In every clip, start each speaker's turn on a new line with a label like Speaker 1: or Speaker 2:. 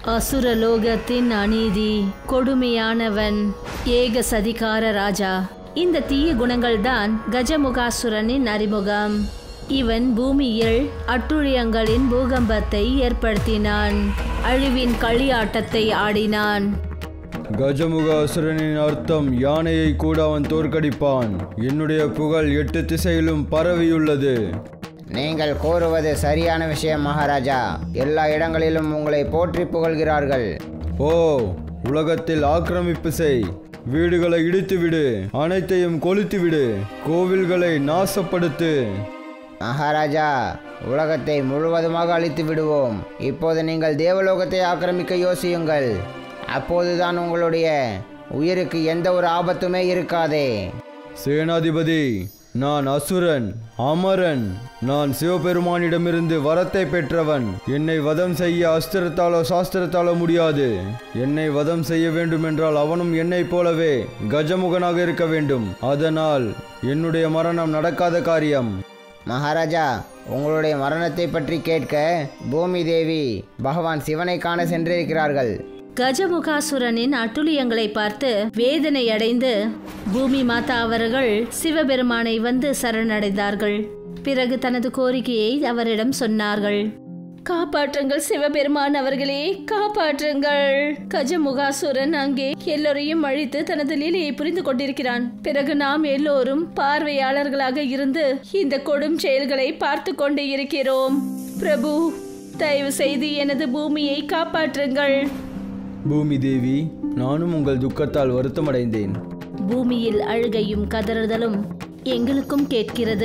Speaker 1: அசுரலோகத்தின் அநீதி கொடுமையானவன் ஏக சதிகார ராஜா இந்த தீய குணங்கள்தான் கஜமுகாசுரனின் அறிமுகம் இவன் பூமியில் அட்டுழியங்களின் பூகம்பத்தை ஏற்படுத்தினான் அழிவின் களியாட்டத்தை ஆடினான்
Speaker 2: கஜமுக அசுரனின் அர்த்தம் யானையை கூட அவன் தோற்கடிப்பான் என்னுடைய புகழ் எட்டு திசையிலும் பரவியுள்ளது
Speaker 3: நீங்கள் கூறுவது சரியான விஷயம் மகாராஜா எல்லா இடங்களிலும் உங்களை போற்றி புகழ்கிறார்கள்
Speaker 2: ஓ உலகத்தில் ஆக்கிரமிப்பு செய் வீடுகளை இடித்து விடு அனைத்தையும் கொளுத்து விடு கோவில்களை நாசப்படுத்து
Speaker 3: மகாராஜா உலகத்தை முழுவதுமாக அழித்து விடுவோம் இப்போது நீங்கள் தேவலோகத்தை ஆக்கிரமிக்க யோசியுங்கள் அப்போதுதான் உங்களுடைய உயிருக்கு எந்த ஒரு ஆபத்துமே இருக்காதே
Speaker 2: சேனாதிபதி நான் அசுரன் அமரன் நான் சிவபெருமானிடமிருந்து வரத்தை பெற்றவன் என்னை வதம் செய்ய அஸ்திரத்தாலோ சாஸ்திரத்தாலோ முடியாது என்னை வதம் செய்ய வேண்டுமென்றால் அவனும் என்னைப் போலவே கஜமுகனாக இருக்க வேண்டும் அதனால் என்னுடைய மரணம் நடக்காத காரியம்
Speaker 3: மகாராஜா உங்களுடைய மரணத்தை பற்றி கேட்க பூமி தேவி பகவான் சிவனை காண சென்றிருக்கிறார்கள்
Speaker 1: கஜமுகாசுரனின் அட்டுழியங்களை பார்த்து வேதனை அடைந்து பூமி மாதா அவர்கள் சிவபெருமானை வந்து சரணடைந்தார்கள் பிறகு தனது கோரிக்கையை அவரிடம் சொன்னார்கள் காப்பாற்றுங்கள் சிவபெருமான் அவர்களே காப்பாற்றுங்கள் கஜமுகாசுரன் அங்கே எல்லோரையும் அழித்து தனது லீலையை புரிந்து கொண்டிருக்கிறான் பிறகு நாம் எல்லோரும் பார்வையாளர்களாக இருந்து இந்த கொடும் செயல்களை பார்த்து கொண்டு இருக்கிறோம் பிரபு தயவு செய்து எனது பூமியை காப்பாற்றுங்கள்
Speaker 2: பூமி தேவி நானும் உங்கள் துக்கத்தால் வருத்தமடைந்தேன்
Speaker 1: பூமியில் அழுகையும் கதறுதலும் எங்களுக்கும் கேட்கிறது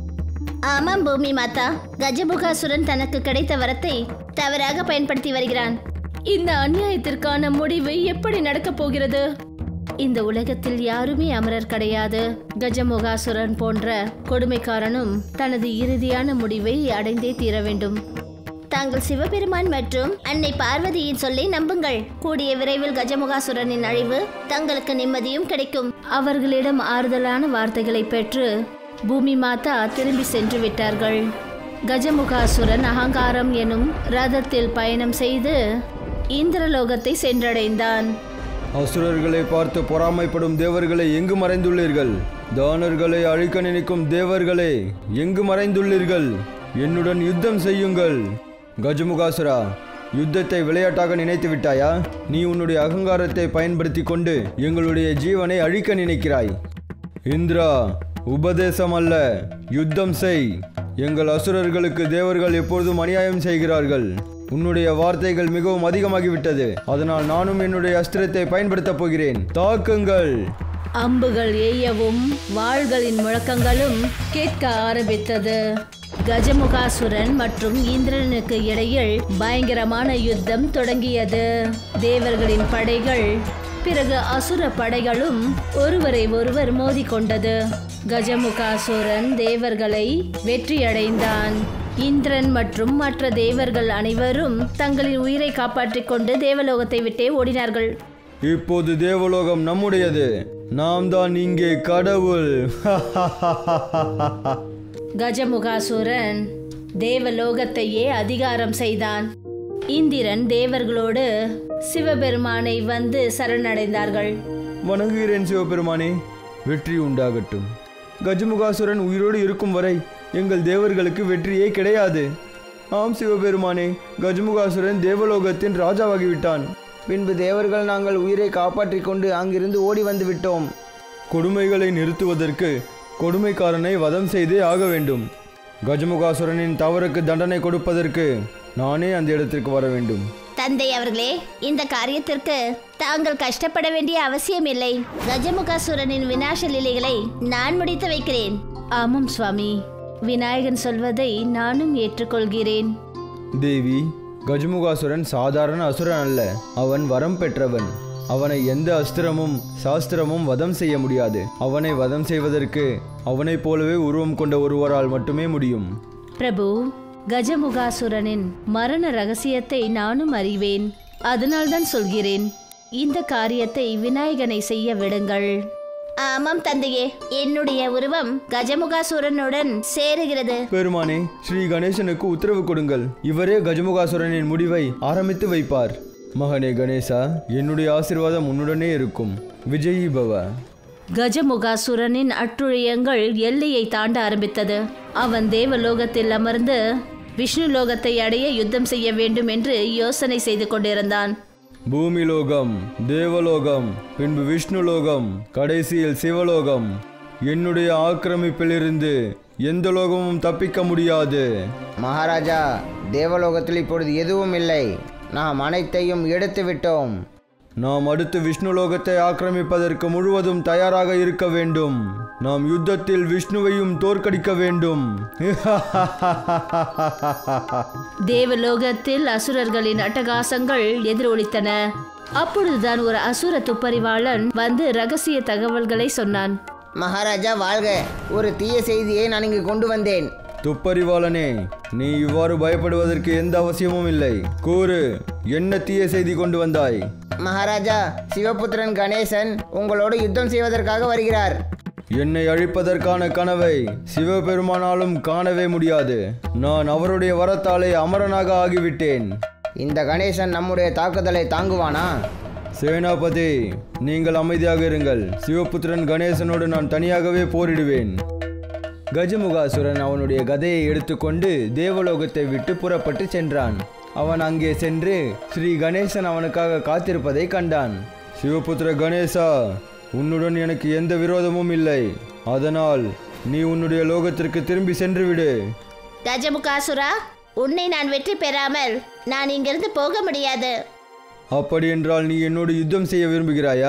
Speaker 4: ஆமாம் பூமி மாதா கஜமுகாசுரன் தனக்கு கிடைத்த வரத்தை தவறாக பயன்படுத்தி வருகிறான்
Speaker 1: இந்த அநியாயத்திற்கான முடிவு எப்படி நடக்கப் போகிறது இந்த உலகத்தில் யாருமே அமரர் கிடையாது கஜமுகாசுரன் போன்ற கொடுமைக்காரனும் தனது இறுதியான முடிவை அடைந்தே தீர வேண்டும்
Speaker 4: தாங்கள் சிவபெருமான் மற்றும் அன்னை பார்வதியின் சொல்லை நம்புங்கள் கூடிய விரைவில் கஜமுகாசுரனின் அழிவு தங்களுக்கு நிம்மதியும் கிடைக்கும்
Speaker 1: அவர்களிடம் ஆறுதலான வார்த்தைகளை பெற்று பூமி மாதா திரும்பி சென்று விட்டார்கள் கஜமுகாசுரன் அகங்காரம் எனும் ரதத்தில் பயணம் செய்து இந்திரலோகத்தை சென்றடைந்தான்
Speaker 2: அசுரர்களை பார்த்து பொறாமைப்படும் தேவர்களே எங்கு மறைந்துள்ளீர்கள் தானர்களை அழிக்க நினைக்கும் தேவர்களே எங்கு மறைந்துள்ளீர்கள் என்னுடன் யுத்தம் செய்யுங்கள் கஜமுகாசுரா யுத்தத்தை விளையாட்டாக நினைத்து விட்டாயா நீ உன்னுடைய அகங்காரத்தை பயன்படுத்தி கொண்டு எங்களுடைய ஜீவனை அழிக்க நினைக்கிறாய் இந்திரா உபதேசம் அல்ல யுத்தம் செய் எங்கள் அசுரர்களுக்கு தேவர்கள் எப்பொழுதும் அநியாயம் செய்கிறார்கள் உன்னுடைய வார்த்தைகள் மிகவும் அதிகமாகிவிட்டது அதனால் நானும் என்னுடைய அஸ்திரத்தை பயன்படுத்தப் போகிறேன் தாக்குங்கள்
Speaker 1: அம்புகள் எய்யவும் வாள்களின் முழக்கங்களும் கேட்க ஆரம்பித்தது கஜமுகாசுரன் மற்றும் இந்திரனுக்கு இடையில் பயங்கரமான யுத்தம் தொடங்கியது தேவர்களின் படைகள் பிறகு அசுர படைகளும் ஒருவரை ஒருவர் மோதிக்கொண்டது கஜமுகாசுரன் தேவர்களை வெற்றியடைந்தான் இந்திரன் மற்றும் மற்ற தேவர்கள் அனைவரும் தங்களின் உயிரை காப்பாற்றிக் கொண்டு தேவலோகத்தை விட்டே ஓடினார்கள்
Speaker 2: இப்போது தேவலோகம் நம்முடையது நாம் தான் இங்கே கடவுள்
Speaker 1: கஜமுகாசுரன் தேவலோகத்தையே அதிகாரம் செய்தான் இந்திரன் தேவர்களோடு சிவபெருமானை வந்து சரணடைந்தார்கள்
Speaker 2: வணங்குகிறேன் சிவபெருமானே வெற்றி உண்டாகட்டும் கஜமுகாசுரன் உயிரோடு இருக்கும் வரை எங்கள் தேவர்களுக்கு வெற்றியே கிடையாது ஆம் சிவபெருமானே கஜமுகாசுரன் தேவலோகத்தின் ராஜாவாகிவிட்டான்
Speaker 3: பின்பு தேவர்கள் நாங்கள் உயிரை காப்பாற்றிக் கொண்டு அங்கிருந்து ஓடி வந்து விட்டோம்
Speaker 2: கொடுமைகளை நிறுத்துவதற்கு கொடுமைக்காரனை வதம் செய்தே ஆக வேண்டும் கஜமுகாசுரனின் தவறுக்கு தண்டனை கொடுப்பதற்கு நானே அந்த இடத்திற்கு வர வேண்டும்
Speaker 4: தந்தை அவர்களே இந்த காரியத்திற்கு தாங்கள் கஷ்டப்பட வேண்டிய அவசியமில்லை கஜமுகாசுரனின் விநாச லீலைகளை நான் முடித்து வைக்கிறேன்
Speaker 1: ஆமாம் சுவாமி விநாயகன் சொல்வதை நானும் ஏற்றுக்கொள்கிறேன்
Speaker 2: தேவி கஜமுகாசுரன் சாதாரண அசுரன் அல்ல அவன் வரம் பெற்றவன் அவனை எந்த அஸ்திரமும் சாஸ்திரமும் வதம் செய்ய முடியாது அவனை வதம் செய்வதற்கு அவனைப் போலவே உருவம் கொண்ட ஒருவரால் மட்டுமே முடியும்
Speaker 1: பிரபு கஜமுகாசுரனின் மரண ரகசியத்தை நானும் அறிவேன் அதனால்தான் சொல்கிறேன் இந்த காரியத்தை விநாயகனை செய்ய விடுங்கள்
Speaker 4: ஆமாம் தந்தையே என்னுடைய உருவம் கஜமுகாசுரனுடன் சேருகிறது
Speaker 2: பெருமானே ஸ்ரீ கணேசனுக்கு உத்தரவு கொடுங்கள் இவரே கஜமுகாசுரனின் முடிவை ஆரம்பித்து வைப்பார் மகனே கணேசா என்னுடைய ஆசீர்வாதம் உன்னுடனே இருக்கும் விஜயி பவ
Speaker 1: கஜமுகாசுரனின் அட்டுழியங்கள் எல்லையை தாண்ட ஆரம்பித்தது அவன் தேவலோகத்தில் அமர்ந்து விஷ்ணு லோகத்தை அடைய யுத்தம் செய்ய வேண்டும் என்று யோசனை செய்து கொண்டிருந்தான்
Speaker 2: பூமி லோகம் தேவலோகம் பின்பு விஷ்ணு லோகம் கடைசியில் சிவலோகம் என்னுடைய ஆக்கிரமிப்பிலிருந்து எந்த லோகமும் தப்பிக்க முடியாது
Speaker 3: மகாராஜா தேவலோகத்தில் இப்பொழுது எதுவும் இல்லை நாம் அனைத்தையும் எடுத்து விட்டோம்
Speaker 2: நாம் அடுத்து விஷ்ணு லோகத்தை ஆக்கிரமிப்பதற்கு முழுவதும் தயாராக இருக்க வேண்டும் நாம் யுத்தத்தில் விஷ்ணுவையும் தோற்கடிக்க வேண்டும்
Speaker 1: தேவலோகத்தில் அசுரர்களின் அட்டகாசங்கள் எதிரொலித்தன அப்பொழுதுதான் ஒரு அசுர துப்பறிவாளன் வந்து ரகசிய தகவல்களை சொன்னான்
Speaker 3: மகாராஜா வாழ்க ஒரு தீய செய்தியை நான் இங்கு கொண்டு வந்தேன்
Speaker 2: துப்பறிவாளனே நீ இவ்வாறு பயப்படுவதற்கு எந்த அவசியமும் இல்லை கூறு என்ன தீய செய்தி கொண்டு வந்தாய்
Speaker 3: மகாராஜா சிவபுத்திரன் கணேசன் உங்களோடு யுத்தம் செய்வதற்காக வருகிறார்
Speaker 2: என்னை அழிப்பதற்கான கனவை சிவபெருமானாலும் காணவே முடியாது நான் அவருடைய வரத்தாலே அமரனாக ஆகிவிட்டேன்
Speaker 3: இந்த கணேசன் நம்முடைய தாக்குதலை தாங்குவானா
Speaker 2: சேனாபதி நீங்கள் அமைதியாக இருங்கள் சிவபுத்திரன் கணேசனோடு நான் தனியாகவே போரிடுவேன் கஜமுகாசுரன் அவனுடைய கதையை எடுத்துக்கொண்டு தேவலோகத்தை விட்டு புறப்பட்டு சென்றான் அவன் அங்கே சென்று ஸ்ரீ கணேசன் அவனுக்காக காத்திருப்பதை கண்டான் சிவபுத்திர கணேசா உன்னுடன் எனக்கு எந்த விரோதமும் இல்லை அதனால் நீ உன்னுடைய லோகத்திற்கு திரும்பி சென்று விடு
Speaker 4: கஜமுகாசுரா உன்னை நான் வெற்றி பெறாமல் நான் இங்கிருந்து போக முடியாது
Speaker 2: அப்படி என்றால் நீ என்னோடு யுத்தம் செய்ய விரும்புகிறாயா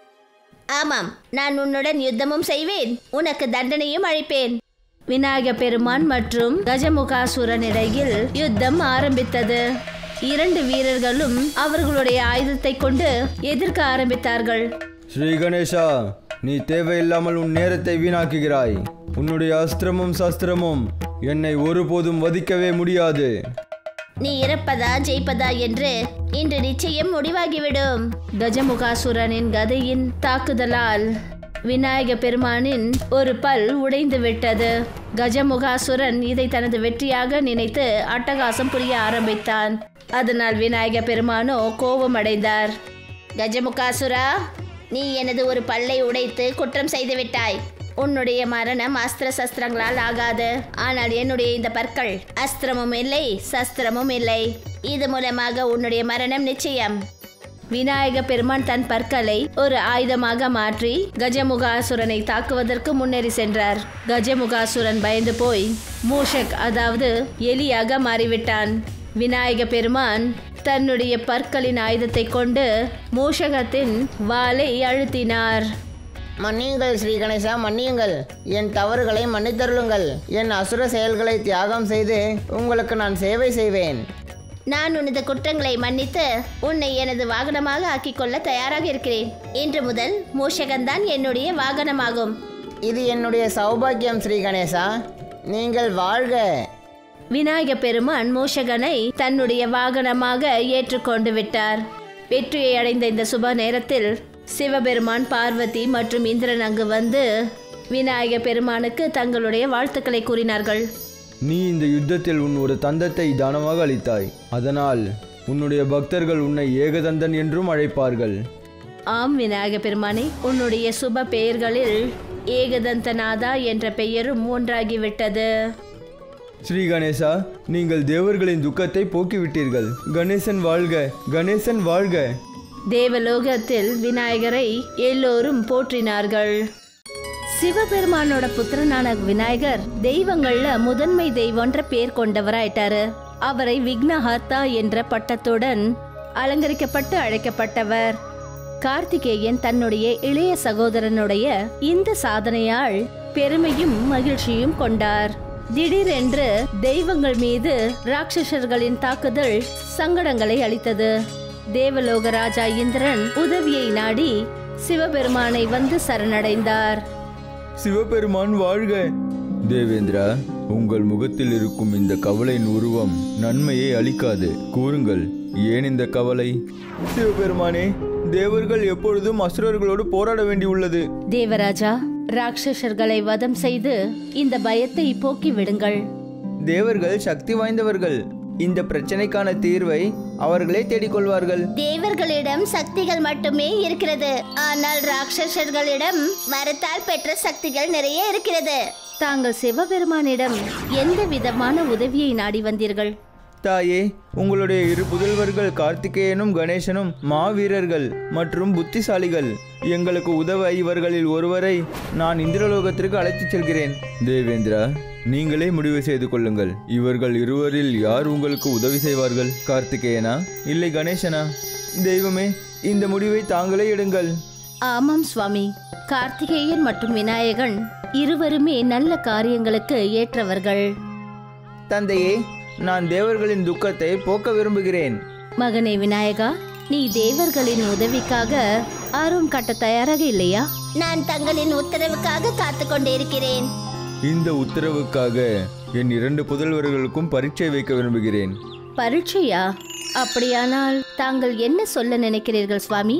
Speaker 4: ஆமாம் நான் உன்னுடன் யுத்தமும் செய்வேன் உனக்கு தண்டனையும் அளிப்பேன்
Speaker 1: விநாயக பெருமான் மற்றும் கஜமுகாசுரன் இடையில் யுத்தம் ஆரம்பித்தது இரண்டு வீரர்களும் அவர்களுடைய ஆயுதத்தை கொண்டு எதிர்க்க ஆரம்பித்தார்கள்
Speaker 2: ஸ்ரீ கணேஷா நீ தேவையில்லாமல் உன் நேரத்தை வீணாக்குகிறாய் உன்னுடைய அஸ்திரமும் சஸ்திரமும் என்னை ஒருபோதும் வதிக்கவே முடியாது
Speaker 4: நீ இறப்பதா ஜெயிப்பதா என்று இன்று நிச்சயம் முடிவாகிவிடும்
Speaker 1: கஜமுகாசுரனின் கதையின் தாக்குதலால் விநாயக பெருமானின் ஒரு பல் உடைந்து விட்டது கஜமுகாசுரன் இதை தனது வெற்றியாக நினைத்து அட்டகாசம் புரிய ஆரம்பித்தான் அதனால் விநாயக பெருமானோ கோபமடைந்தார்
Speaker 4: கஜமுகாசுரா நீ எனது ஒரு பல்லை உடைத்து குற்றம் செய்து விட்டாய் உன்னுடைய மரணம் அஸ்திர சஸ்திரங்களால் ஆகாது ஆனால் என்னுடைய இந்த பற்கள் அஸ்திரமும் இல்லை சஸ்திரமும் இல்லை இது மூலமாக உன்னுடைய மரணம் நிச்சயம்
Speaker 1: விநாயக பெருமான் தன் பற்களை ஒரு ஆயுதமாக மாற்றி கஜமுகாசுரனை தாக்குவதற்கு முன்னேறி சென்றார் கஜமுகாசுரன் பயந்து போய் மூஷக் அதாவது எலியாக மாறிவிட்டான் விநாயக பெருமான் தன்னுடைய பற்களின் ஆயுதத்தை கொண்டு மூஷகத்தின் வாளை அழுத்தினார்
Speaker 3: மன்னியுங்கள் ஸ்ரீ கணேசா மன்னியுங்கள் என் தவறுகளை மன்னித்தருளுங்கள் என் அசுர செயல்களை தியாகம் செய்து உங்களுக்கு நான் சேவை செய்வேன்
Speaker 4: நான் உனது குற்றங்களை மன்னித்து உன்னை எனது வாகனமாக ஆக்கிக் கொள்ள தயாராக இருக்கிறேன் இன்று முதல் மூஷகன்தான் என்னுடைய வாகனமாகும்
Speaker 3: இது என்னுடைய சௌபாக்கியம் ஸ்ரீ கணேசா நீங்கள் வாழ்க
Speaker 1: விநாயக பெருமான் மூஷகனை தன்னுடைய வாகனமாக ஏற்றுக்கொண்டு விட்டார் வெற்றியை அடைந்த இந்த சுப நேரத்தில் சிவபெருமான் பார்வதி மற்றும் இந்திரன் அங்கு வந்து விநாயக பெருமானுக்கு தங்களுடைய வாழ்த்துக்களை கூறினார்கள்
Speaker 2: நீ இந்த யுத்தத்தில் உன் ஒரு தந்தத்தை தானமாக அளித்தாய் அதனால் உன்னுடைய பக்தர்கள் உன்னை ஏகதந்தன் என்றும் அழைப்பார்கள்
Speaker 1: ஆம் விநாயக பெருமானே உன்னுடைய சுப பெயர்களில் ஏகதந்தநாதா என்ற பெயரும் ஒன்றாகிவிட்டது
Speaker 2: ஸ்ரீ கணேசா நீங்கள் தேவர்களின் துக்கத்தை போக்கிவிட்டீர்கள் கணேசன் வாழ்க கணேசன் வாழ்க
Speaker 1: தேவலோகத்தில் விநாயகரை எல்லோரும் போற்றினார்கள் சிவபெருமானோட புத்திரனான விநாயகர் தெய்வங்கள்ல முதன்மை தெய்வம்ன்ற பேர் கொண்டவராயிட்டாரு அவரை விக்னஹர்த்தா என்ற பட்டத்துடன் அலங்கரிக்கப்பட்டு அழைக்கப்பட்டவர் கார்த்திகேயன் தன்னுடைய இளைய சகோதரனுடைய இந்த சாதனையால் பெருமையும் மகிழ்ச்சியும் கொண்டார் திடீரென்று தெய்வங்கள் மீது ராட்சசர்களின் தாக்குதல் சங்கடங்களை அளித்தது தேவலோக ராஜா இந்திரன் உதவியை நாடி சிவபெருமானை வந்து சரணடைந்தார்
Speaker 2: சிவபெருமான் வாழ்க தேவேந்திரா உங்கள் முகத்தில் இருக்கும் இந்த கவலையின் உருவம் நன்மையை அளிக்காது கூறுங்கள் ஏன் இந்த கவலை சிவபெருமானே தேவர்கள் எப்பொழுதும் அசுரர்களோடு போராட வேண்டியுள்ளது
Speaker 1: தேவராஜா ராட்சசர்களை வதம் செய்து இந்த பயத்தை போக்கி விடுங்கள்
Speaker 2: தேவர்கள் சக்தி வாய்ந்தவர்கள்
Speaker 5: இந்த பிரச்சனைக்கான தீர்வை அவர்களே தேடிக்கொள்வார்கள்
Speaker 4: தேவர்களிடம் சக்திகள் மட்டுமே இருக்கிறது ஆனால் ராட்சசர்களிடம் வரத்தால் பெற்ற சக்திகள் நிறைய இருக்கிறது
Speaker 1: தாங்கள் சிவபெருமானிடம் எந்த விதமான உதவியை நாடி வந்தீர்கள்
Speaker 5: தாயே உங்களுடைய இரு புதல்வர்கள் கார்த்திகேயனும் கணேசனும் மாவீரர்கள் மற்றும் புத்திசாலிகள் எங்களுக்கு உதவ இவர்களில் ஒருவரை நான் இந்திரலோகத்திற்கு அழைத்துச் செல்கிறேன்
Speaker 2: தேவேந்திரா நீங்களே முடிவு செய்து கொள்ளுங்கள் இவர்கள் இருவரில் யார் உங்களுக்கு உதவி செய்வார்கள் கார்த்திகேயனா
Speaker 5: இல்லை கணேசனா தெய்வமே இந்த முடிவை தாங்களே எடுங்கள்
Speaker 1: ஆமாம் சுவாமி கார்த்திகேயன் மற்றும் விநாயகன் இருவருமே நல்ல காரியங்களுக்கு ஏற்றவர்கள்
Speaker 5: தந்தையே நான் தேவர்களின் துக்கத்தை போக்க விரும்புகிறேன்
Speaker 1: மகனே விநாயகா நீ தேவர்களின் உதவிக்காக ஆர்வம் காட்ட தயாராக இல்லையா
Speaker 4: நான் தங்களின் உத்தரவுக்காக காத்து கொண்டிருக்கிறேன்
Speaker 2: இந்த உத்தரவுக்காக என் இரண்டு புதல்வர்களுக்கும் பரீட்சை வைக்க விரும்புகிறேன்
Speaker 1: பரீட்சையா அப்படியானால் தாங்கள் என்ன சொல்ல நினைக்கிறீர்கள் சுவாமி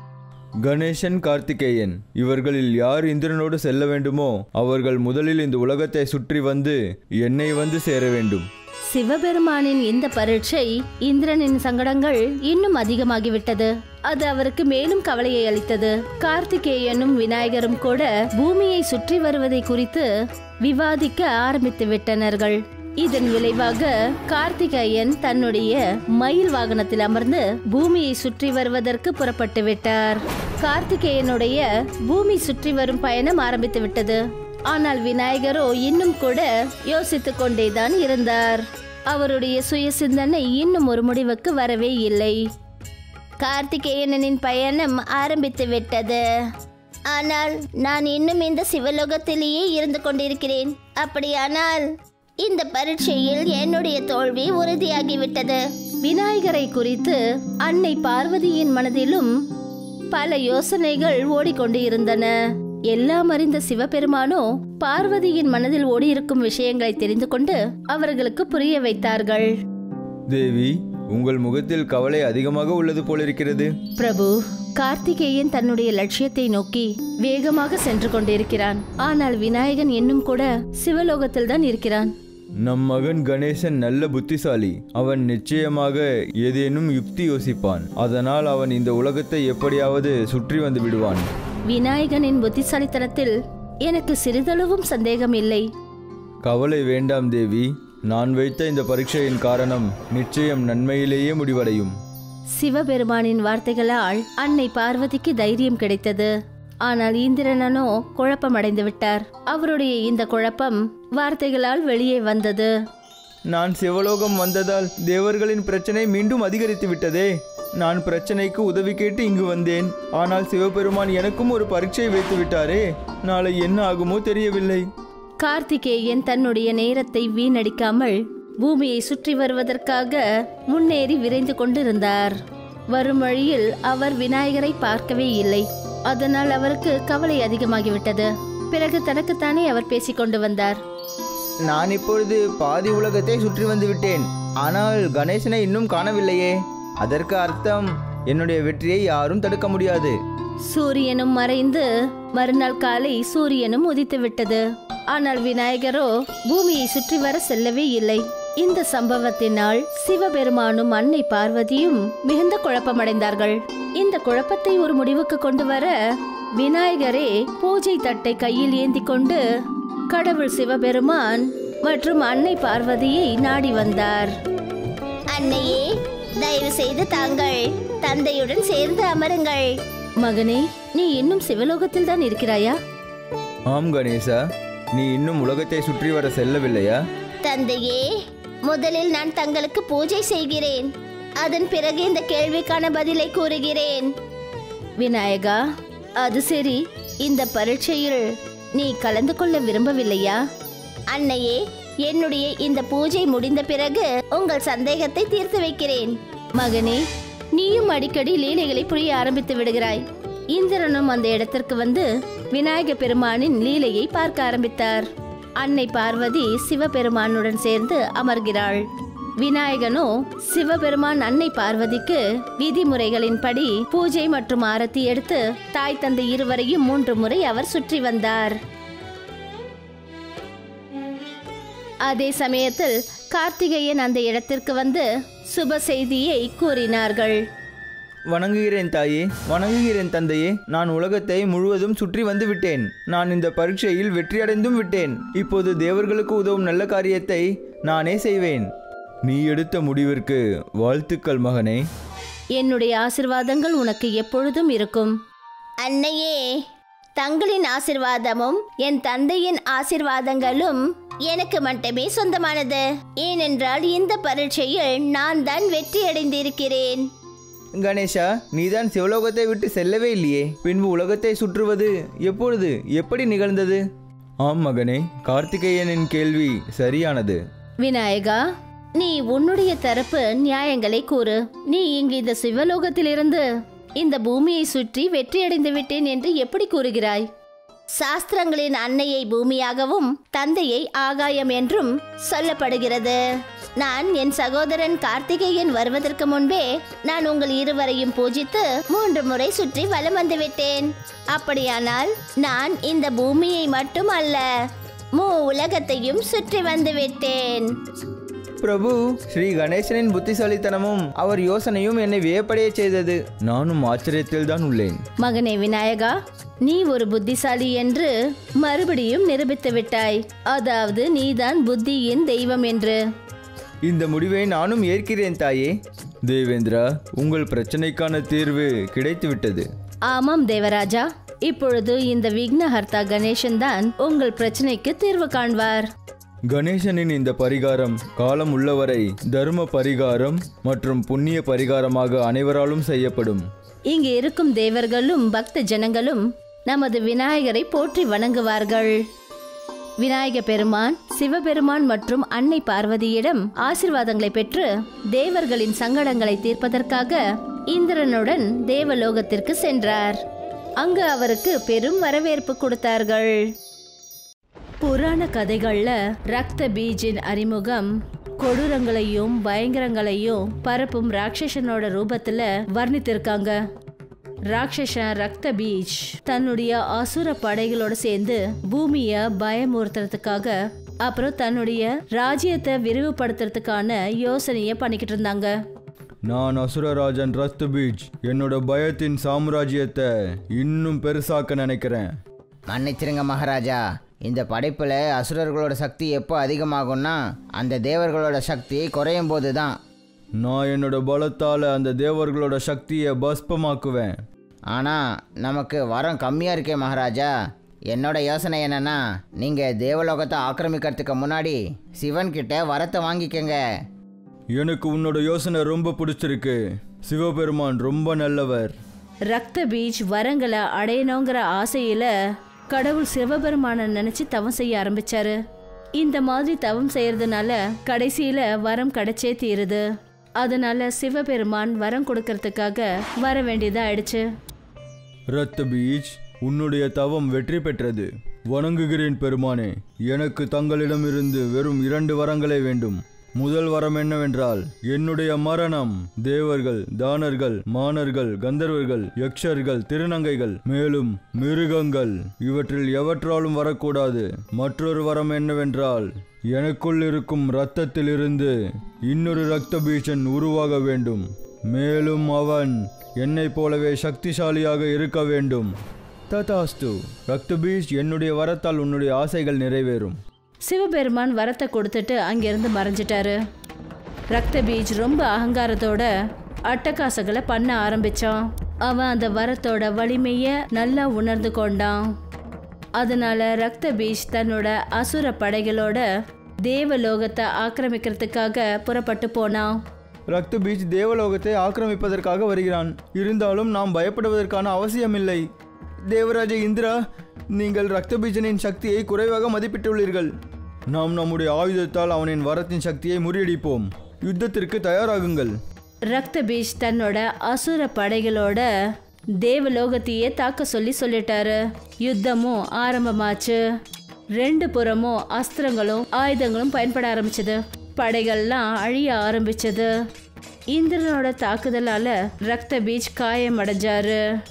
Speaker 2: கணேசன் கார்த்திகேயன் இவர்களில் யார் இந்திரனோடு செல்ல வேண்டுமோ அவர்கள் முதலில் இந்த உலகத்தை சுற்றி வந்து என்னை வந்து சேர வேண்டும்
Speaker 1: சிவபெருமானின் இந்த பரீட்சை இந்திரனின் சங்கடங்கள் இன்னும் அதிகமாகிவிட்டது அது அவருக்கு மேலும் கவலையை அளித்தது கார்த்திகேயனும் விநாயகரும் கூட பூமியை சுற்றி வருவதை குறித்து விவாதிக்க ஆரம்பித்து விட்டனர்கள் இதன் விளைவாக கார்த்திகேயன் தன்னுடைய மயில் வாகனத்தில் அமர்ந்து பூமியை சுற்றி வருவதற்கு புறப்பட்டு விட்டார் கார்த்திகேயனுடைய பூமி சுற்றி வரும் பயணம் ஆரம்பித்து விட்டது ஆனால் விநாயகரோ இன்னும் கூட யோசித்துக் கொண்டேதான் இருந்தார் அவருடைய சுய சிந்தனை இன்னும் ஒரு முடிவுக்கு வரவே இல்லை
Speaker 4: கார்த்திகேயனின் பயணம் ஆரம்பித்து விட்டது ஆனால் நான் இன்னும் இந்த சிவலோகத்திலேயே இருந்து கொண்டிருக்கிறேன் அப்படியானால் இந்த பரீட்சையில் என்னுடைய தோல்வி உறுதியாகிவிட்டது
Speaker 1: விநாயகரை குறித்து அன்னை பார்வதியின் மனதிலும் பல யோசனைகள் ஓடிக்கொண்டு இருந்தன எல்லாம் அறிந்த சிவபெருமானோ பார்வதியின் மனதில் ஓடியிருக்கும் விஷயங்களை தெரிந்து கொண்டு அவர்களுக்கு புரிய வைத்தார்கள்
Speaker 2: தேவி உங்கள் முகத்தில் கவலை அதிகமாக உள்ளது போலிருக்கிறது
Speaker 1: பிரபு கார்த்திகேயன் தன்னுடைய லட்சியத்தை நோக்கி வேகமாக சென்று கொண்டிருக்கிறான் ஆனால் விநாயகன் இன்னும் கூட சிவலோகத்தில் தான் இருக்கிறான்
Speaker 2: நம் மகன் கணேசன் நல்ல புத்திசாலி அவன் நிச்சயமாக ஏதேனும் யுக்தி யோசிப்பான் அதனால் அவன் இந்த உலகத்தை எப்படியாவது சுற்றி வந்து விடுவான்
Speaker 1: விநாயகனின் புத்திசாலித்தனத்தில் எனக்கு சிறிதளவும் சந்தேகம் இல்லை
Speaker 2: கவலை வேண்டாம் தேவி நான் வைத்த இந்த பரீட்சையின் காரணம் நிச்சயம் நன்மையிலேயே முடிவடையும்
Speaker 1: சிவபெருமானின் வார்த்தைகளால் அன்னை பார்வதிக்கு தைரியம் கிடைத்தது ஆனால் இந்திரனனோ குழப்பமடைந்து விட்டார் அவருடைய இந்த குழப்பம் வார்த்தைகளால் வெளியே வந்தது
Speaker 5: நான் சிவலோகம் வந்ததால் தேவர்களின் பிரச்சனை மீண்டும் அதிகரித்து விட்டதே நான் பிரச்சனைக்கு உதவி கேட்டு இங்கு வந்தேன் ஆனால் சிவபெருமான் எனக்கும் ஒரு பரீட்சை வைத்து விட்டாரே நாளை என்ன ஆகுமோ தெரியவில்லை
Speaker 1: கார்த்திகேயன் தன்னுடைய நேரத்தை வீணடிக்காமல் பூமியை சுற்றி வருவதற்காக முன்னேறி விரைந்து கொண்டிருந்தார் வரும் வழியில் அவர் விநாயகரை பார்க்கவே இல்லை அதனால் அவருக்கு கவலை அதிகமாகிவிட்டது பிறகு தனக்குத்தானே அவர் பேசிக்கொண்டு வந்தார்
Speaker 5: நான் இப்பொழுது பாதி உலகத்தை சுற்றி வந்து விட்டேன் ஆனால் கணேசனை இன்னும் காணவில்லையே அதற்கு அர்த்தம் என்னுடைய வெற்றியை யாரும் தடுக்க முடியாது
Speaker 1: சூரியனும் மறைந்து மறுநாள் காலை சூரியனும் உதித்து விட்டது ஆனால் விநாயகரோ பூமியை சுற்றி வர செல்லவே இல்லை இந்த சம்பவத்தினால் சிவபெருமானும் அன்னை பார்வதியும் மிகுந்த குழப்பமடைந்தார்கள் இந்த குழப்பத்தை ஒரு முடிவுக்கு கொண்டு வர விநாயகரே பூஜை தட்டை கையில் ஏந்தி கொண்டு கடவுள் சிவபெருமான் மற்றும் அன்னை பார்வதியை நாடி வந்தார்
Speaker 4: அன்னையே தயவு செய்து தாங்கள் தந்தையுடன் சேர்ந்து அமருங்கள்
Speaker 1: மகனே நீ இன்னும் சிவலோகத்தில் தான் இருக்கிறாயா
Speaker 2: ஆம் கணேசா நீ இன்னும் உலகத்தை சுற்றி வர செல்லவில்லையா
Speaker 4: தந்தையே முதலில் நான் தங்களுக்கு பூஜை செய்கிறேன் அதன் பிறகு இந்த கேள்விக்கான பதிலை கூறுகிறேன்
Speaker 1: விநாயகா அது சரி இந்த பரீட்சையில் நீ கலந்து கொள்ள விரும்பவில்லையா
Speaker 4: அன்னையே என்னுடைய இந்த பூஜை முடிந்த பிறகு உங்கள் சந்தேகத்தை தீர்த்து வைக்கிறேன்
Speaker 1: மகனே நீயும் அடிக்கடி லீலைகளை புரிய ஆரம்பித்து விடுகிறாய் இந்திரனும் அந்த இடத்திற்கு வந்து விநாயக பெருமானின் லீலையை பார்க்க ஆரம்பித்தார் அன்னை பார்வதி சிவபெருமானுடன் சேர்ந்து அமர்கிறாள் விநாயகனோ சிவபெருமான் அன்னை பார்வதிக்கு விதிமுறைகளின்படி பூஜை மற்றும் ஆரத்தி எடுத்து தாய் தந்தை இருவரையும் மூன்று முறை அவர் சுற்றி வந்தார் அதே சமயத்தில் கார்த்திகேயன் அந்த இடத்திற்கு வந்து சுப செய்தியை கூறினார்கள்
Speaker 5: வணங்குகிறேன் தாயே வணங்குகிறேன் தந்தையே நான் உலகத்தை முழுவதும் சுற்றி வந்து விட்டேன் நான் இந்த பரீட்சையில் வெற்றியடைந்தும் விட்டேன் இப்போது தேவர்களுக்கு உதவும் நல்ல காரியத்தை நானே செய்வேன்
Speaker 2: நீ எடுத்த முடிவிற்கு வாழ்த்துக்கள் மகனே
Speaker 1: என்னுடைய ஆசிர்வாதங்கள் உனக்கு எப்பொழுதும் இருக்கும்
Speaker 4: அன்னையே தங்களின் ஆசிர்வாதமும் என் தந்தையின் ஆசிர்வாதங்களும் எனக்கு மட்டுமே சொந்தமானது ஏனென்றால் இந்த பரீட்சையில் நான் தான் வெற்றி அடைந்திருக்கிறேன்
Speaker 5: கணேஷா நீதான் சிவலோகத்தை விட்டு செல்லவே இல்லையே பின்பு உலகத்தை சுற்றுவது எப்பொழுது எப்படி நிகழ்ந்தது
Speaker 2: ஆம் மகனே கார்த்திகேயனின் கேள்வி சரியானது
Speaker 1: விநாயகா நீ உன்னுடைய தரப்பு நியாயங்களை கூறு நீ இங்கு இந்த சிவலோகத்திலிருந்து இந்த பூமியை சுற்றி வெற்றியடைந்து விட்டேன் என்று எப்படி கூறுகிறாய்
Speaker 4: சாஸ்திரங்களின் அன்னையை பூமியாகவும் தந்தையை ஆகாயம் என்றும் சொல்லப்படுகிறது நான் என் சகோதரன் கார்த்திகேயன் வருவதற்கு முன்பே நான் உங்கள் இருவரையும் பூஜித்து மூன்று முறை சுற்றி வலம் வந்து விட்டேன் அப்படியானால் நான் இந்த பூமியை மட்டும் அல்ல மூ உலகத்தையும் சுற்றி வந்து விட்டேன்
Speaker 5: பிரபு ஸ்ரீ கணேசனின் புத்திசாலித்தனமும் அவர் யோசனையும் என்னை வியப்படைய செய்தது
Speaker 2: நானும் ஆச்சரியத்தில் தான் உள்ளேன்
Speaker 1: மகனே விநாயகா நீ ஒரு புத்திசாலி என்று மறுபடியும் நிரூபித்து விட்டாய் அதாவது நீதான் புத்தியின் தெய்வம் என்று
Speaker 5: இந்த முடிவை நானும் ஏற்கிறேன் தாயே
Speaker 2: தேவேந்திரா உங்கள் பிரச்சனைக்கான தீர்வு கிடைத்துவிட்டது
Speaker 1: ஆமாம் தேவராஜா இப்பொழுது இந்த விக்னஹர்த்தா கணேசன் தான் உங்கள் பிரச்சனைக்கு தீர்வு காண்பார்
Speaker 2: கணேசனின் இந்த பரிகாரம் காலம் உள்ளவரை தர்ம பரிகாரம் மற்றும் புண்ணிய பரிகாரமாக அனைவராலும் செய்யப்படும்
Speaker 1: இங்கு இருக்கும் தேவர்களும் பக்த ஜனங்களும் நமது விநாயகரை போற்றி வணங்குவார்கள் விநாயக பெருமான் சிவபெருமான் மற்றும் அன்னை பார்வதியிடம் ஆசிர்வாதங்களை பெற்று தேவர்களின் சங்கடங்களை தீர்ப்பதற்காக இந்திரனுடன் தேவலோகத்திற்கு சென்றார் அங்கு அவருக்கு பெரும் வரவேற்பு கொடுத்தார்கள் புராண கதைகள்ல ரக்த பீஜின் அறிமுகம் கொடூரங்களையும் பயங்கரங்களையும் பரப்பும் ராட்சசனோட ரூபத்துல வர்ணித்திருக்காங்க ராட்சசன் ரக்த பீஜ் தன்னுடைய அசுர படைகளோட சேர்ந்து பூமிய பயமுறுத்துறதுக்காக அப்புறம் தன்னுடைய ராஜ்யத்தை விரிவுபடுத்துறதுக்கான யோசனையை பண்ணிக்கிட்டு இருந்தாங்க
Speaker 2: நான் அசுரராஜன் ரஸ்து பீச் என்னோட பயத்தின் சாம்ராஜ்யத்தை இன்னும் பெருசாக்க நினைக்கிறேன்
Speaker 3: மன்னிச்சிருங்க மகாராஜா இந்த படைப்பில் அசுரர்களோட சக்தி எப்போ அதிகமாகும்னா அந்த தேவர்களோட சக்தி குறையும் போது தான்
Speaker 2: நான் என்னோட பலத்தால் அந்த தேவர்களோட சக்தியை பஸ்பமாக்குவேன்
Speaker 3: ஆனால் நமக்கு வரம் கம்மியாக இருக்கே மகாராஜா என்னோட யோசனை என்னன்னா நீங்கள் தேவலோகத்தை ஆக்கிரமிக்கிறதுக்கு முன்னாடி சிவன் கிட்ட வரத்தை வாங்கிக்கங்க
Speaker 2: எனக்கு உன்னோட யோசனை ரொம்ப பிடிச்சிருக்கு சிவபெருமான் ரொம்ப நல்லவர்
Speaker 1: ரக்த பீஜ் வரங்களை அடையணுங்கிற ஆசையில கடவுள் சிவபெருமானை நினைச்சு தவம் செய்ய ஆரம்பிச்சாரு இந்த மாதிரி தவம் செய்யறதுனால கடைசியில வரம் கிடைச்சே தீருது அதனால சிவபெருமான் வரம் கொடுக்கறதுக்காக வர வேண்டியதா ஆயிடுச்சு
Speaker 2: ரத்த பீச் உன்னுடைய தவம் வெற்றி பெற்றது வணங்குகிறேன் பெருமானே எனக்கு தங்களிடமிருந்து வெறும் இரண்டு வரங்களே வேண்டும் முதல் வரம் என்னவென்றால் என்னுடைய மரணம் தேவர்கள் தானர்கள் மானர்கள் கந்தர்வர்கள் யக்ஷர்கள் திருநங்கைகள் மேலும் மிருகங்கள் இவற்றில் எவற்றாலும் வரக்கூடாது மற்றொரு வரம் என்னவென்றால் எனக்குள் இருக்கும் இரத்தத்திலிருந்து இன்னொரு இரத்த பீச்சன் உருவாக வேண்டும் மேலும் அவன் என்னைப் போலவே சக்திசாலியாக இருக்க வேண்டும் ததாஸ்து ரக்தபீஷ் என்னுடைய வரத்தால் உன்னுடைய ஆசைகள் நிறைவேறும்
Speaker 1: சிவபெருமான் வரத்தை கொடுத்துட்டு அங்கிருந்து மறைஞ்சிட்டாரு ரக்த பீஜ் ரொம்ப அகங்காரத்தோட அட்டகாசங்களை பண்ண ஆரம்பிச்சான் அவன் அந்த வரத்தோட வலிமைய நல்லா உணர்ந்து கொண்டான் அதனால ரக்த பீஜ் தன்னோட அசுர படைகளோட தேவலோகத்தை ஆக்கிரமிக்கிறதுக்காக புறப்பட்டு போனான்
Speaker 5: ரக்த பீச் தேவலோகத்தை ஆக்கிரமிப்பதற்காக வருகிறான் இருந்தாலும் நாம் பயப்படுவதற்கான அவசியமில்லை தேவராஜ இந்திரா நீங்கள் ரக்த பீஜனின் சக்தியை குறைவாக மதிப்பிட்டுள்ளீர்கள்
Speaker 2: நாம் நம்முடைய ஆயுதத்தால் அவனின் வரத்தின் சக்தியை முறியடிப்போம் யுத்தத்திற்கு தயாராகுங்கள்
Speaker 1: ரக்த பீஜ் தன்னோட அசுர படைகளோட தேவலோகத்தையே தாக்க சொல்லி சொல்லிட்டாரு யுத்தமும் ஆரம்பமாச்சு ரெண்டு புறமும் அஸ்திரங்களும் ஆயுதங்களும் பயன்பட ஆரம்பிச்சது படைகள்லாம் அழிய ஆரம்பிச்சது இந்திரனோட தாக்குதலால ரக்த பீஜ் காயம் அடைஞ்சாரு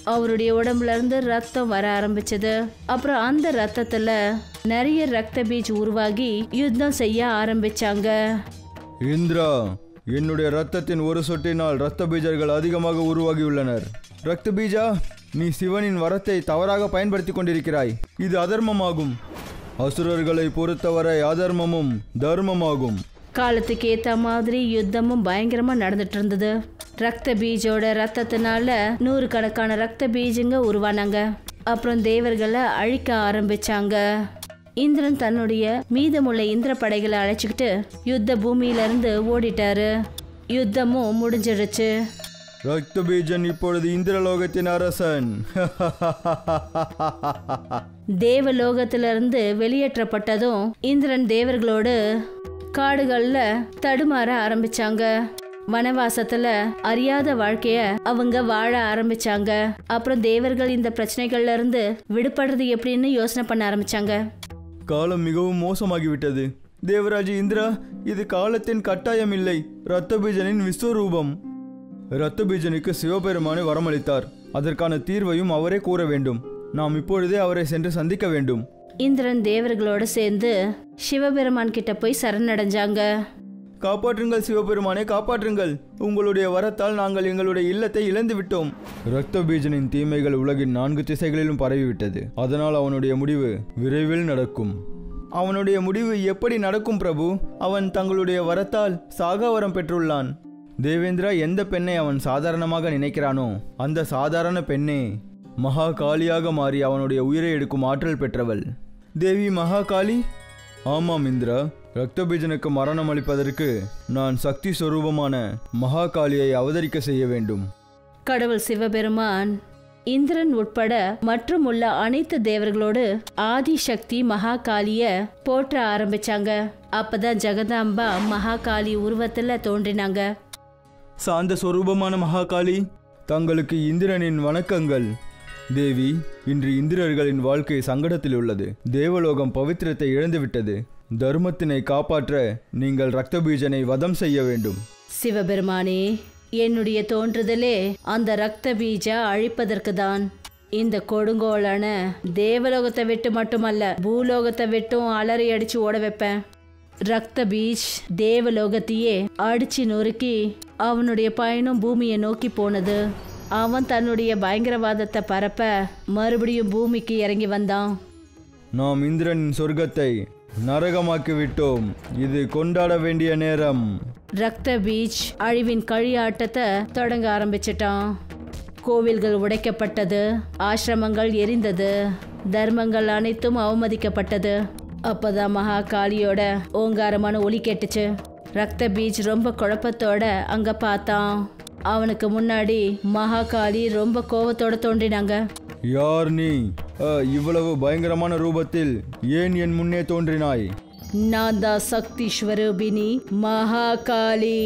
Speaker 1: அவருடைய உடம்புல இருந்து ரத்தம் வர ஆரம்பிச்சது அப்புறம் அந்த ரத்தத்துல நிறைய ரத்த பீஜ் உருவாகி யுத்தம் செய்ய ஆரம்பிச்சாங்க
Speaker 2: இந்திரா என்னுடைய ரத்தத்தின் ஒரு சொட்டினால் ரத்த பீஜர்கள் அதிகமாக உருவாகியுள்ளனர் ரத்த பீஜா நீ சிவனின் வரத்தை தவறாக பயன்படுத்தி கொண்டிருக்கிறாய் இது அதர்மமாகும் அசுரர்களை பொறுத்தவரை அதர்மமும் தர்மமாகும்
Speaker 1: காலத்துக்கு ஏத்த மாதிரி யுத்தமும் பயங்கரமா நடந்துட்டு இருந்தது ரத்த பீஜோட ரத்தத்தினால நூறு கணக்கான ரத்த பீஜுங்க உருவானாங்க அப்புறம் தேவர்களை அழிக்க ஆரம்பிச்சாங்க இந்திரன் தன்னுடைய மீதமுள்ள இந்திர படைகளை அழைச்சிக்கிட்டு யுத்த பூமியில இருந்து ஓடிட்டாரு யுத்தமும் முடிஞ்சிடுச்சு
Speaker 2: ரத்த பீஜன் இப்பொழுது இந்திரலோகத்தின் அரசன்
Speaker 1: தேவலோகத்திலிருந்து வெளியேற்றப்பட்டதும் இந்திரன் தேவர்களோடு காடுகள்ல தடுமாற ஆரம்பிச்சாங்க வனவாசத்துல அறியாத வாழ்க்கைய அவங்க வாழ ஆரம்பிச்சாங்க அப்புறம் தேவர்கள் இந்த பிரச்சனைகள்ல இருந்து விடுபடுறது எப்படின்னு யோசனை பண்ண ஆரம்பிச்சாங்க
Speaker 2: காலம் மிகவும் மோசமாகிவிட்டது தேவராஜ் இந்திரா இது காலத்தின் கட்டாயம் இல்லை ரத்த பீஜனின் விஸ்வரூபம் ரத்த பீஜனுக்கு சிவபெருமானை வரமளித்தார் அதற்கான தீர்வையும் அவரே கூற வேண்டும் நாம் இப்பொழுதே அவரை சென்று சந்திக்க வேண்டும்
Speaker 1: இந்திரன் தேவர்களோட சேர்ந்து சிவபெருமான் கிட்ட போய் சரணடைஞ்சாங்க
Speaker 2: காப்பாற்றுங்கள் சிவபெருமானை காப்பாற்றுங்கள் உங்களுடைய வரத்தால் நாங்கள் எங்களுடைய இல்லத்தை இழந்து விட்டோம் ரத்த பீஜனின் தீமைகள் உலகின் நான்கு திசைகளிலும் பரவிவிட்டது அதனால் அவனுடைய முடிவு விரைவில் நடக்கும் அவனுடைய முடிவு எப்படி நடக்கும் பிரபு அவன் தங்களுடைய வரத்தால் சாகாவரம் பெற்றுள்ளான் தேவேந்திரா எந்த பெண்ணை அவன் சாதாரணமாக நினைக்கிறானோ அந்த சாதாரண பெண்ணே மகா காளியாக மாறி அவனுடைய உயிரை எடுக்கும் ஆற்றல் பெற்றவள் தேவி மகா காளி ஆமாம் இந்திரா ரக்தபீஜனுக்கு மரணம் அளிப்பதற்கு நான் சக்தி சொரூபமான மகாகாளியை அவதரிக்க செய்ய வேண்டும்
Speaker 1: கடவுள் சிவபெருமான் இந்திரன் உட்பட மற்றும் உள்ள அனைத்து தேவர்களோடு ஆதிசக்தி மகாகாளிய போற்ற ஆரம்பிச்சாங்க அப்பதான் ஜெகதாம்பா மகாகாளி உருவத்துல தோன்றினாங்க
Speaker 2: சாந்த சொரூபமான மகாகாளி தங்களுக்கு இந்திரனின் வணக்கங்கள் தேவி இன்று இந்திரர்களின் வாழ்க்கை சங்கடத்தில் உள்ளது தேவலோகம் பவித்திரத்தை இழந்துவிட்டது தர்மத்தினை காப்பாற்ற நீங்கள் ரக்தபீஜனை வதம் செய்ய வேண்டும்
Speaker 1: சிவபெருமானே என்னுடைய தோன்றுதலே அந்த ரக்த பீஜ அழிப்பதற்கு தான் இந்த கொடுங்கோளான தேவலோகத்தை விட்டு மட்டுமல்ல பூலோகத்தை விட்டும் அலறி அடிச்சு ஓட வைப்பேன் ரக்த பீஜ் தேவலோகத்தையே அடிச்சு நொறுக்கி அவனுடைய பயணம் பூமியை நோக்கி போனது அவன் தன்னுடைய பயங்கரவாதத்தை பரப்ப மறுபடியும் பூமிக்கு இறங்கி வந்தான்
Speaker 2: நாம் இந்திரனின் சொர்க்கத்தை நரகமாக்கி விட்டோம் இது கொண்டாட வேண்டிய நேரம்
Speaker 1: ரக்த பீச் அழிவின் கழியாட்டத்தை தொடங்க ஆரம்பிச்சிட்டான் கோவில்கள் உடைக்கப்பட்டது ஆசிரமங்கள் எரிந்தது தர்மங்கள் அனைத்தும் அவமதிக்கப்பட்டது அப்பதான் மகா காளியோட ஓங்காரமான ஒலி கேட்டுச்சு ரக்த பீச் ரொம்ப குழப்பத்தோட அங்க பார்த்தான் அவனுக்கு முன்னாடி மகா காளி ரொம்ப கோவத்தோட தோன்றினாங்க
Speaker 2: யார் நீ அ, இவ்வளவு பயங்கரமான ரூபத்தில் ஏன் என் முன்னே தோன்றினாய்
Speaker 1: நான் தான் சக்தி ஸ்வரூபினி மகாகாளி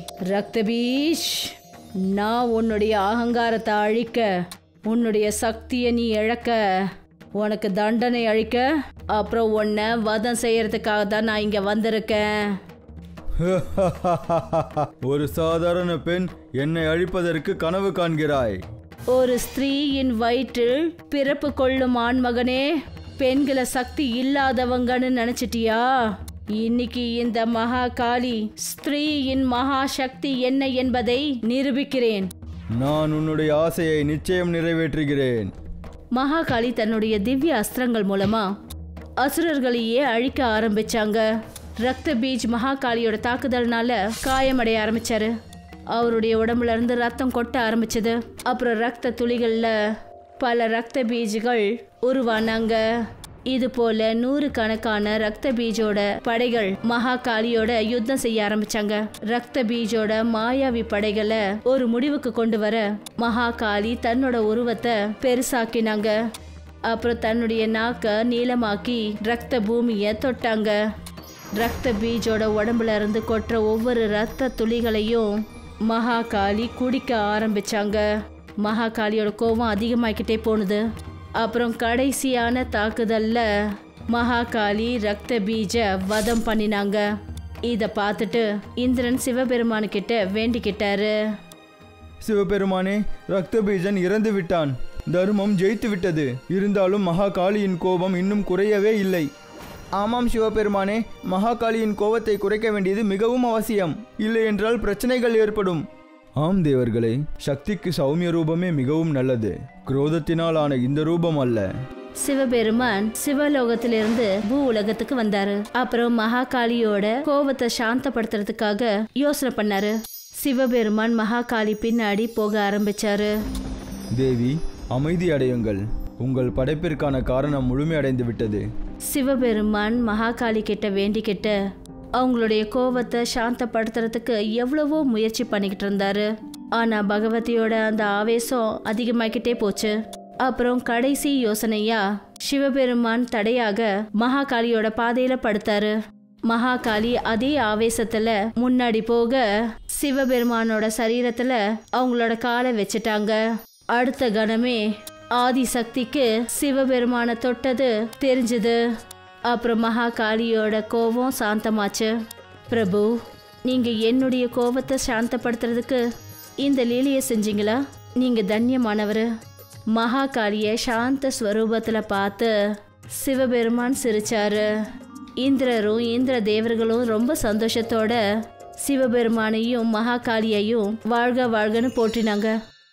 Speaker 1: ரக்தபீஷ் நான் உன்னுடைய அகங்காரத்தை அழிக்க உன்னுடைய சக்தியை நீ இழக்க உனக்கு தண்டனை அழிக்க அப்புறம் உன்னை வதம் செய்யறதுக்காக தான் நான் இங்க வந்திருக்கேன்
Speaker 2: ஒரு சாதாரண பெண் என்னை அழிப்பதற்கு கனவு காண்கிறாய்
Speaker 1: ஒரு ஸ்திரீயின் வயிற்றில் பிறப்பு கொள்ளும் ஆண்மகனே பெண்களை சக்தி இல்லாதவங்கன்னு நினைச்சிட்டியா இன்னைக்கு இந்த மகா காளி ஸ்திரீயின் மகா சக்தி என்ன என்பதை நிரூபிக்கிறேன்
Speaker 2: நான் உன்னுடைய ஆசையை நிச்சயம் நிறைவேற்றுகிறேன்
Speaker 1: மகாகாளி தன்னுடைய திவ்ய அஸ்திரங்கள் மூலமா அசுரர்களையே அழிக்க ஆரம்பிச்சாங்க ரக்த பீஜ் மகாகாளியோட தாக்குதல்னால காயமடைய ஆரம்பிச்சாரு அவருடைய உடம்புல இருந்து ரத்தம் கொட்ட ஆரம்பிச்சது அப்புறம் ரத்த துளிகள்ல பல ரத்த பீஜ்கள் உருவானாங்க இது போல நூறு கணக்கான ரக்த பீஜோட படைகள் மகாகாளியோட யுத்தம் செய்ய ஆரம்பிச்சாங்க ரக்த பீஜோட மாயாவி படைகளை ஒரு முடிவுக்கு கொண்டு வர மகாகாளி தன்னோட உருவத்தை பெருசாக்கினாங்க அப்புறம் தன்னுடைய நாக்க நீளமாக்கி ரக்த பூமியை தொட்டாங்க ரக்த பீஜோட உடம்புல இருந்து கொட்டுற ஒவ்வொரு ரத்த துளிகளையும் மகாகாளி குடிக்க ஆரம்பிச்சாங்க மகாகாளியோட கோபம் அதிகமாக்கிட்டே போனது அப்புறம் கடைசியான தாக்குதல்ல மகாகாளி ரக்த பீஜ வதம் பண்ணினாங்க இத பார்த்துட்டு இந்திரன் சிவபெருமானுக்கிட்ட வேண்டிக்கிட்டாரு
Speaker 2: சிவபெருமானே ரக்தபீஜன் இறந்து விட்டான் தர்மம் ஜெயித்து விட்டது இருந்தாலும் மகாகாளியின் கோபம் இன்னும் குறையவே இல்லை
Speaker 5: ஆமாம் சிவபெருமானே மகாகாளியின் கோபத்தை குறைக்க வேண்டியது மிகவும் அவசியம் இல்லை என்றால் பிரச்சனைகள் ஏற்படும்
Speaker 2: ஆம் தேவர்களே சக்திக்கு சௌமிய ரூபமே மிகவும் நல்லது குரோதத்தினால் ஆன இந்த ரூபம் அல்ல
Speaker 1: சிவபெருமான் சிவலோகத்திலிருந்து பூ உலகத்துக்கு வந்தாரு அப்புறம் மகாகாளியோட கோபத்தை சாந்தப்படுத்துறதுக்காக யோசனை பண்ணாரு சிவபெருமான் மகாகாளி பின்னாடி போக ஆரம்பிச்சாரு
Speaker 2: தேவி அமைதி அடையுங்கள் உங்கள் படைப்பிற்கான காரணம் முழுமையடைந்து விட்டது
Speaker 1: சிவபெருமான் மகாகாளி கிட்ட வேண்டிக்கிட்டு அவங்களுடைய கோபத்தை சாந்தப்படுத்துறதுக்கு எவ்வளவோ முயற்சி பண்ணிக்கிட்டு இருந்தாரு ஆனா பகவதியோட அந்த ஆவேசம் அதிகமாக்கிட்டே போச்சு அப்புறம் கடைசி யோசனையா சிவபெருமான் தடையாக மகாகாளியோட பாதையில படுத்தாரு மகாகாளி அதே ஆவேசத்துல முன்னாடி போக சிவபெருமானோட சரீரத்துல அவங்களோட காலை வச்சுட்டாங்க அடுத்த கணமே ஆதிசக்திக்கு சிவபெருமான தொட்டது தெரிஞ்சது அப்புறம் மகாகாளியோட கோபம் சாந்தமாச்சு பிரபு நீங்க என்னுடைய கோபத்தை சாந்தப்படுத்துறதுக்கு இந்த லீலையை செஞ்சீங்களா நீங்க தன்யமானவர் மகாகாளிய சாந்த ஸ்வரூபத்துல பார்த்து சிவபெருமான் சிரிச்சாரு இந்திரரும் இந்திர தேவர்களும் ரொம்ப சந்தோஷத்தோட சிவபெருமானையும் மகாகாளியையும் வாழ்க வாழ்கன்னு போற்றினாங்க